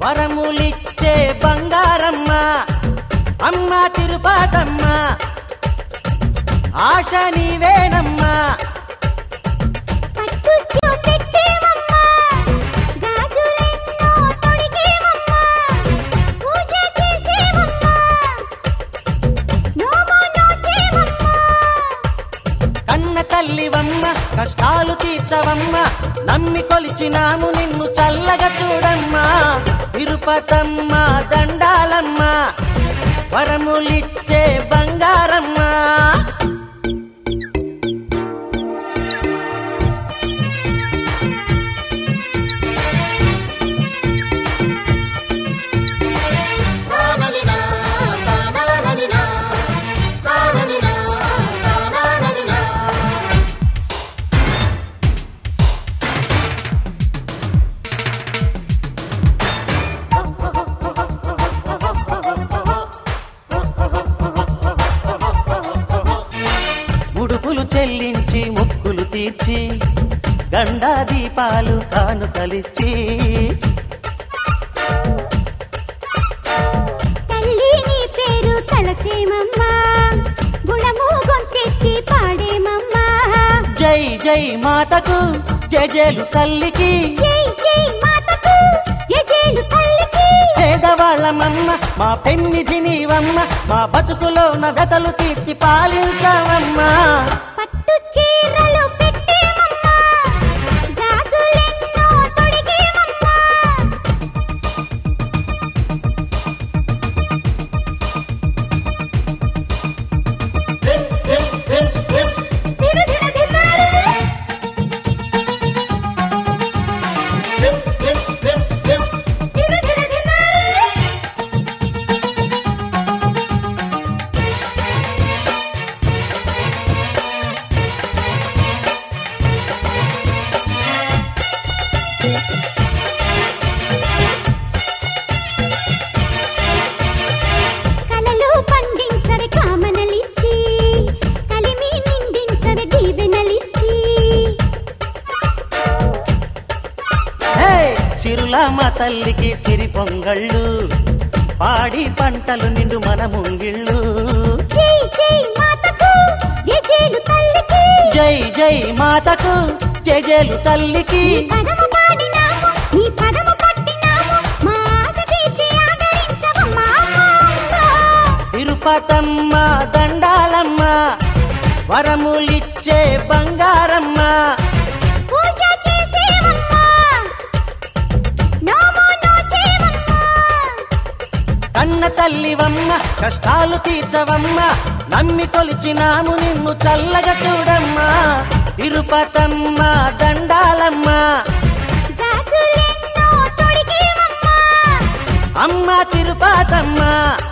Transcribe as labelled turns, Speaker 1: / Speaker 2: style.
Speaker 1: వరములిచ్చే బంగారమ్మ అమ్మ తిరుపాతమ్మ ఆశ నీవేనమ్మా
Speaker 2: పట్టు చీర పెట్టేమమ్మా గాజులెన్నో తొడిగేమమ్మా పూజ చేసేమమ్మా నోము నోచేమమ్మా
Speaker 1: కన్న తల్లివమ్మ కష్టాలు తీర్చవమ్మ నమ్మి కొలిచినాము నిన్ను చల్లగా చూడమ్మా తిరుపతమ్మ దండాలమ్మ వరములిచ్చే బంగారమ్మ
Speaker 2: తాననినా తాననినా తాననినా తాననినా
Speaker 1: ముడుపులు చెల్లించి ముక్కులు తీర్చి గండా దీపాలు కానుకలిచ్చి
Speaker 2: తల్లి నీ పేరు తలచేమమ్మా గుణము గొంతెత్తి పాడేమమ్మా
Speaker 1: జై జై మాతకు జజలు తల్లికి
Speaker 2: జై జై మాతకు జజేలు తల్లికి
Speaker 1: పేదవాళ్ళమమ్మ మా పెన్నిధి నీవమ్మ మా బతుకులోన వెతలు తీర్చి పాలించవమ్మా
Speaker 2: పట్టు చీరలు పెట్టేమమ్మా గాజులెన్నో తొడిగేమమ్మా దిన దిన దినాలు దిన దిన దినాలు కలలు పండించవి కామనలిచ్చి కలిమి నిండించవి దీవెనలిచ్చి
Speaker 1: హే చిరుల మా తల్లికి సిరి పొంగళ్ళు పాడి పంటలు నిండు మన ముంగిళ్ళు
Speaker 2: జై జై మాతకు జేజేలు తల్లికి
Speaker 1: జై జై మాతకు జజలు తల్లికి
Speaker 2: పదము పాడినాము నీ పదము పట్టినాము మా ఆశ తీర్చి ఆదరించవమ్మా అమ్మా.
Speaker 1: తిరుపతమ్మ దండాలమ్మ వరములిచ్చే బంగారమ్మ
Speaker 2: పూజ చేసేవమ్మా నోము నోచేవమ్మా
Speaker 1: కన్న తల్లివమ్మ కష్టాలు తీర్చవమ్మ నమ్మి కొలిచినాము నిన్ను చల్లగా చూడమ్మా తిరుపతమ్మ దండాలమ్మ
Speaker 2: గాజులెన్నో తొడిగేవమ్మా
Speaker 1: అమ్మ తిరుపతమ్మ